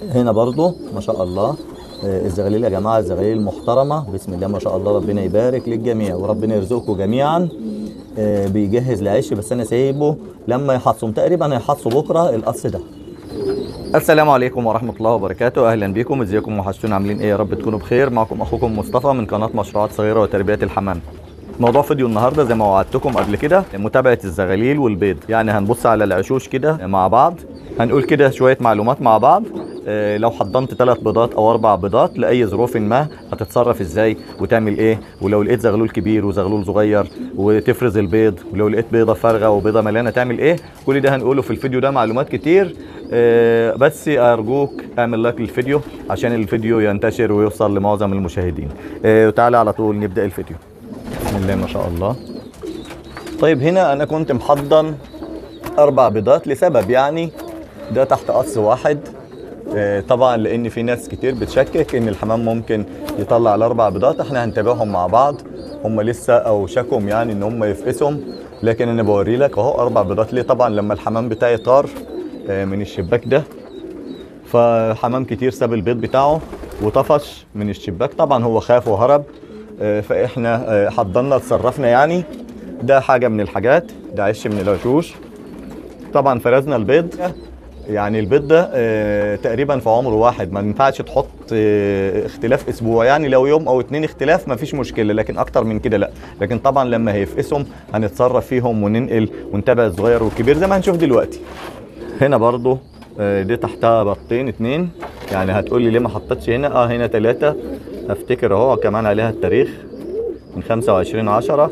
هنا برضو ما شاء الله آه، الزغاليل يا جماعه الزغاليل محترمه بسم الله ما شاء الله ربنا يبارك للجميع وربنا يرزقكم جميعا آه، بيجهز العيش بس انا سايبه لما يحصم تقريبا هيحصوا بكره القص ده السلام عليكم ورحمة الله وبركاته أهلا بكم ازيكم وحشتونا عاملين ايه يا رب تكونوا بخير معكم أخوكم مصطفى من قناة مشروعات صغيرة وتربية الحمام موضوع فيديو النهارده زي ما وعدتكم قبل كده متابعة الزغاليل والبيض يعني هنبص على العشوش كده مع بعض هنقول كده شوية معلومات مع بعض آه، لو حضنت ثلاث بيضات او اربع بيضات لاي ظروف ما هتتصرف ازاي وتعمل ايه ولو لقيت زغلول كبير وزغلول صغير وتفرز البيض ولو لقيت بيضه فارغه وبيضه مليانه تعمل ايه كل ده هنقوله في الفيديو ده معلومات كتير آه، بس ارجوك اعمل لايك للفيديو عشان الفيديو ينتشر ويوصل لمعظم المشاهدين آه، وتعالى على طول نبدا الفيديو بسم الله ما شاء الله طيب هنا انا كنت محضن اربع بيضات لسبب يعني ده تحت قص واحد آه، طبعا لان في ناس كتير بتشكك ان الحمام ممكن يطلع الاربع بيضات احنا هنتابعهم مع بعض هم لسه اوشكهم يعني ان هم يفقسهم لكن انا بوري لك اهو اربع بيضات ليه طبعا لما الحمام بتاعي طار آه، من الشباك ده فحمام كتير ساب البيض بتاعه وطفش من الشباك طبعا هو خاف وهرب آه، فاحنا آه، حضرنا اتصرفنا يعني ده حاجه من الحاجات ده عش من العشوش طبعا فرزنا البيض يعني البيض ده آه، تقريبا في عمر واحد ما ينفعش تحط آه، اختلاف اسبوع يعني لو يوم او اتنين اختلاف ما فيش مشكله لكن اكتر من كده لا لكن طبعا لما هيفقسهم هنتصرف فيهم وننقل ونتابع الصغير والكبير زي ما هنشوف دلوقتي هنا برضو آه، دي تحتها بطين اتنين يعني هتقول لي ليه ما حطيتش هنا اه هنا تلاتة افتكر اهو كمان عليها التاريخ من 25 10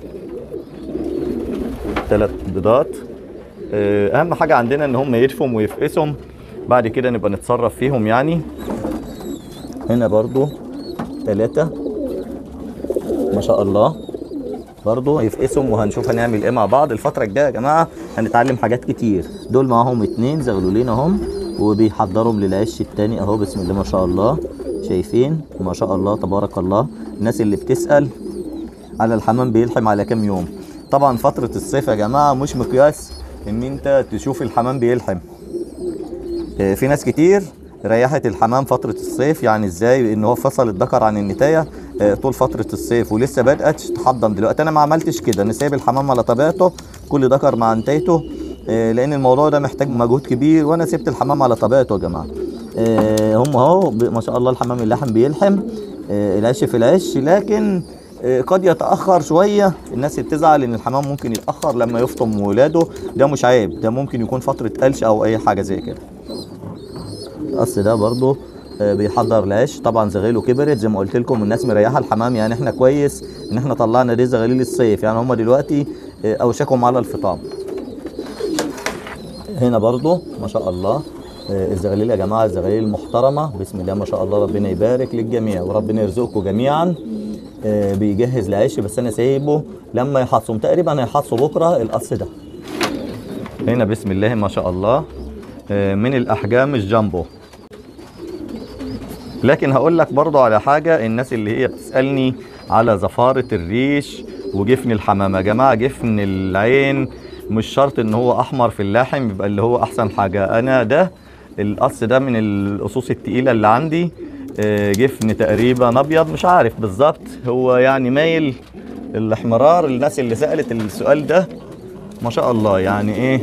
ثلاث بيضات آه، اهم حاجه عندنا ان هم يدفهم ويفقسهم بعد كده نبقى نتصرف فيهم يعني هنا برضو ثلاثة ما شاء الله برضو يفقسهم وهنشوف هنعمل ايه مع بعض الفترة الجاية يا جماعة هنتعلم حاجات كتير دول معاهم اتنين زغلولين اهم وبيحضرهم للعش التاني اهو بسم الله ما شاء الله شايفين ما شاء الله تبارك الله الناس اللي بتسأل على الحمام بيلحم على كام يوم طبعا فترة الصيف يا جماعة مش مقياس ان انت تشوف الحمام بيلحم آه، في ناس كتير ريحت الحمام فترة الصيف يعني ازاي ان هو فصل الذكر عن النتاية آه، طول فترة الصيف ولسه بدأت تحضن دلوقتي انا ما عملتش كده انا سايب الحمام على طبيعته كل ذكر مع نتايته آه، لان الموضوع ده محتاج مجهود كبير وانا سبت الحمام على طبيعته يا جماعة آه، هم اهو ب- ما شاء الله الحمام اللحم بيلحم آه، العش في العش لكن آه، قد يتأخر شوية الناس بتزعل ان الحمام ممكن يتأخر لما يفطم ولاده ده مش عيب ده ممكن يكون فترة قلش او اي حاجة زي كده القص ده برضو آه، بيحضر العيش طبعا زغيله كبرت زي ما قلت لكم الناس مريحه الحمام يعني احنا كويس ان احنا طلعنا دي زغاليل الصيف يعني هم دلوقتي آه، اوشكهم على الفطام هنا برضو ما شاء الله آه، الزغاليل يا جماعه الزغاليل محترمه بسم الله ما شاء الله ربنا يبارك للجميع وربنا يرزقكم جميعا آه، بيجهز العيش بس انا سايبه لما يحصم تقريبا هيحصوا بكره القص ده هنا بسم الله ما شاء الله آه، من الاحجام الجامبو لكن هقول لك برضو على حاجة الناس اللي هي بتسألني على زفارة الريش وجفن الحمام يا جماعة جفن العين مش شرط ان هو احمر في اللاحم يبقى اللي هو احسن حاجة انا ده القص ده من القصوص التقيلة اللي عندي آه، جفن تقريبا ابيض مش عارف بالظبط هو يعني مايل الاحمرار الناس اللي سألت السؤال ده ما شاء الله يعني ايه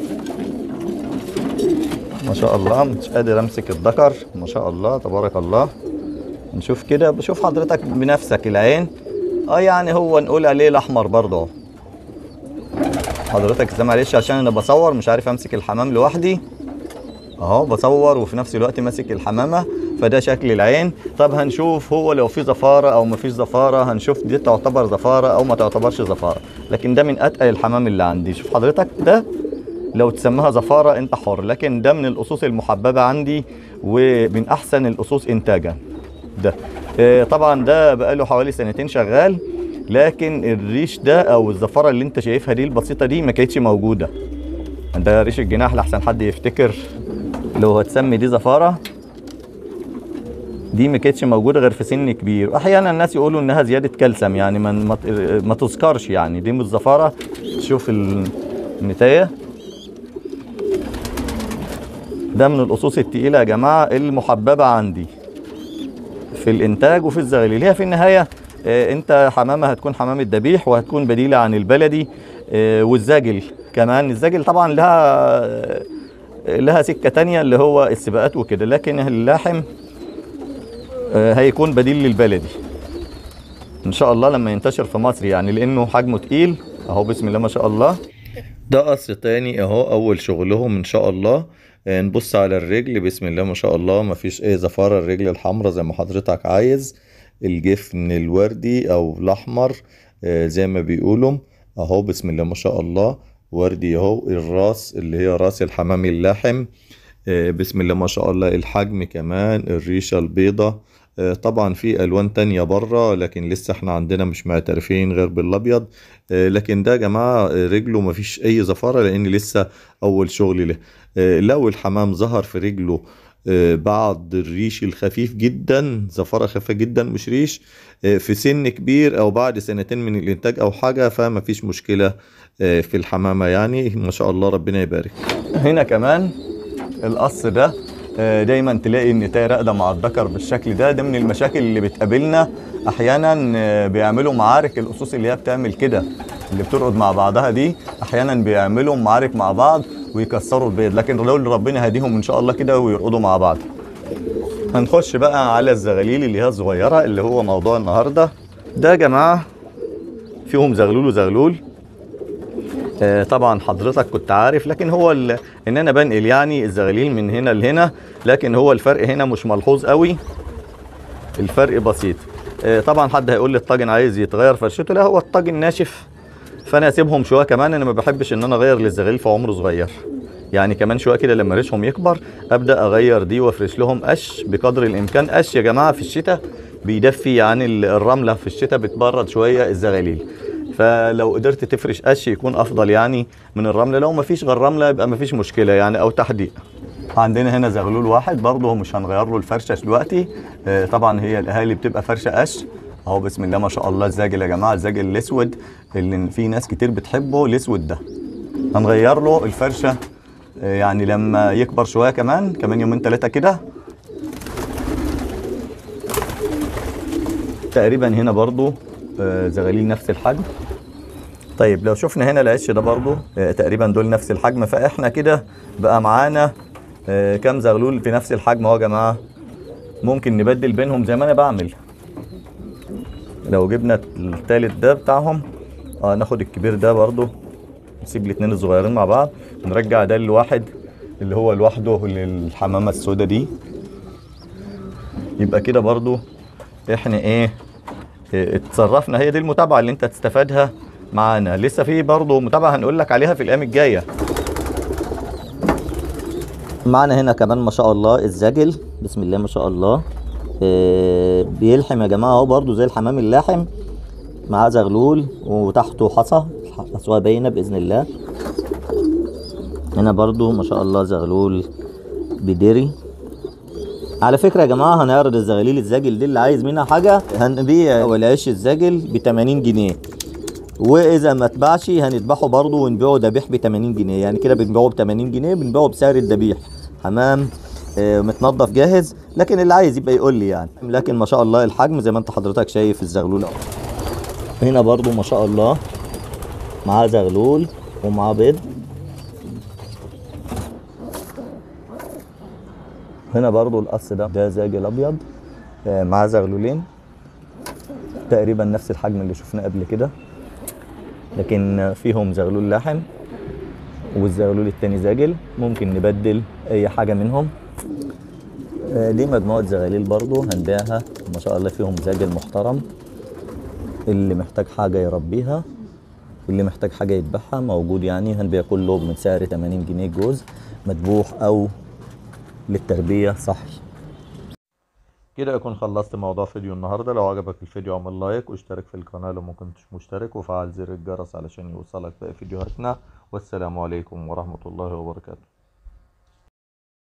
ما شاء الله مش قادر امسك الذكر ما شاء الله تبارك الله نشوف كده بشوف حضرتك بنفسك العين اه يعني هو نقول عليه الاحمر برضه اهو حضرتك زي معلش عشان انا بصور مش عارف امسك الحمام لوحدي اهو بصور وفي نفس الوقت ماسك الحمامه فده شكل العين طب هنشوف هو لو في زفاره او ما فيش زفاره هنشوف دي تعتبر زفاره او ما تعتبرش زفاره لكن ده من اتقل الحمام اللي عندي شوف حضرتك ده لو تسميها زفاره انت حر لكن ده من الاسوس المحببه عندي ومن احسن الاسوس انتاجا ده آه، طبعا ده بقاله حوالي سنتين شغال لكن الريش ده او الزفاره اللي انت شايفها دي البسيطه دي ما كانتش موجوده ده ريش الجناح لحسن حد يفتكر لو هتسمي دي زفاره دي ما كانتش موجوده غير في سن كبير احيانا الناس يقولوا انها زياده كالسيوم يعني ما ما ما تذكرش يعني دي مش زفاره شوف النتايه ده من الأصوص التقيلة يا جماعة المحببة عندي في الإنتاج وفي الزغاليل هي في النهاية آه، أنت حمامة هتكون حمامة ذبيح وهتكون بديلة عن البلدي آه، والزاجل كمان الزاجل طبعا لها لها سكة تانية اللي هو السباقات وكده لكن اللاحم آه، هيكون بديل للبلدي ان شاء الله لما ينتشر في مصر يعني لانه حجمه تقيل اهو بسم الله ما شاء الله ده قصر تاني اهو اول شغلهم ان شاء الله آه، نبص على الرجل بسم الله ما شاء الله ما فيش اي زفارة الرجل الحمراء زي ما حضرتك عايز الجفن الوردي او الاحمر آه، زي ما بيقولوا اهو بسم الله ما شاء الله وردي اهو الراس اللي هي راس الحمام اللاحم آه، بسم الله ما شاء الله الحجم كمان الريشة البيضة آه، طبعا في الوان تانية بره لكن لسه احنا عندنا مش معترفين غير بالابيض آه، لكن ده يا جماعة آه، رجله مفيش اي زفارة لان لسه اول شغل له آه، لو الحمام ظهر في رجله آه، بعض الريش الخفيف جدا زفارة خفيفة جدا مش ريش آه، في سن كبير او بعد سنتين من الانتاج او حاجة فما فيش مشكلة آه، في الحمامة يعني ما شاء الله ربنا يبارك هنا كمان القص ده آه، دايما تلاقي النتاية راقدة مع الذكر بالشكل ده ده من المشاكل اللي بتقابلنا احيانا آه، بيعملوا معارك الاسوس اللي هي بتعمل كده اللي بترقد مع بعضها دي احيانا بيعملوا معارك مع بعض ويكسروا البيض لكن لو ربنا هديهم ان شاء الله كده ويرقدوا مع بعض هنخش بقى على الزغاليل اللي هي الصغيرة اللي هو موضوع النهاردة ده يا جماعة فيهم زغلول وزغلول آه، طبعا حضرتك كنت عارف لكن هو ال... ان انا بنقل يعني الزغاليل من هنا لهنا لكن هو الفرق هنا مش ملحوظ قوي الفرق بسيط آه، طبعا حد هيقول لي الطاجن عايز يتغير فرشته لا هو الطاجن ناشف فانا اسيبهم شويه كمان انا ما بحبش ان انا اغير للزغاليل في عمر صغير يعني كمان شويه كده لما ريشهم يكبر ابدا اغير دي وافرش لهم قش بقدر الامكان قش يا جماعه في الشتاء بيدفي يعني ال- الرمله في الشتاء بتبرد شويه الزغاليل فلو قدرت تفرش قش يكون افضل يعني من الرمله لو ما فيش غير رمله يبقى ما فيش مشكله يعني او تحديق عندنا هنا زغلول واحد برضه مش هنغير له الفرشه دلوقتي آه، طبعا هي الاهالي بتبقى فرشه قش اهو بسم الله ما شاء الله الزاجل يا جماعه الزاجل الاسود اللي في ناس كتير بتحبه الاسود ده هنغير له الفرشه آه، يعني لما يكبر شويه كمان كمان يومين ثلاثه كده تقريبا هنا برضو آه، زغاليل نفس الحجم طيب لو شفنا هنا العش ده برضو آه، تقريبا دول نفس الحجم فاحنا كده بقى معانا آه، كام زغلول في نفس الحجم اهو يا جماعه ممكن نبدل بينهم زي ما انا بعمل لو جبنا التالت ده بتاعهم اه ناخد الكبير ده برضو نسيب الاتنين الصغيرين مع بعض ونرجع ده لواحد اللي هو لوحده للحمامه السوداء دي يبقى كده برضو احنا ايه إيه، اتصرفنا هي دي المتابعه اللي انت تستفادها معانا لسه في برضه متابعه هنقول لك عليها في الايام الجايه معنا هنا كمان ما شاء الله الزجل بسم الله ما شاء الله آه، بيلحم يا جماعه اهو برضو زي الحمام اللاحم معاه زغلول وتحته حصى حصوها باينه باذن الله هنا برضو ما شاء الله زغلول بديري على فكرة يا جماعة هنعرض الزغاليل الزاجل دي اللي عايز منها حاجة هنبيع العيش الزاجل ب 80 جنيه واذا ما اتباعش هنذبحه برضه ونبيعه ذبيح ب 80 جنيه يعني كده بنبيعه ب 80 جنيه بنبيعه بسعر الذبيح حمام آه، متنضف جاهز لكن اللي عايز يبقى يقول لي يعني لكن ما شاء الله الحجم زي ما انت حضرتك شايف الزغلول اهو هنا برضه ما شاء الله معاه زغلول ومعاه بيض هنا برضه القص ده ده زاجل ابيض آه، معاه زغلولين تقريبا نفس الحجم اللي شفناه قبل كده لكن فيهم زغلول لاحم والزغلول التاني زاجل ممكن نبدل اي حاجه منهم آه، دي مجموعه زغاليل برضو هنبيعها ما شاء الله فيهم زاجل محترم اللي محتاج حاجه يربيها واللي محتاج حاجه يذبحها موجود يعني هنبيع كله من سعر 80 جنيه جوز مذبوح او للتربيه صحي كده اكون خلصت موضوع فيديو النهارده لو عجبك الفيديو اعمل لايك واشترك في القناه لو ما كنتش مشترك وفعل زر الجرس علشان يوصلك باقي فيديوهاتنا والسلام عليكم ورحمه الله وبركاته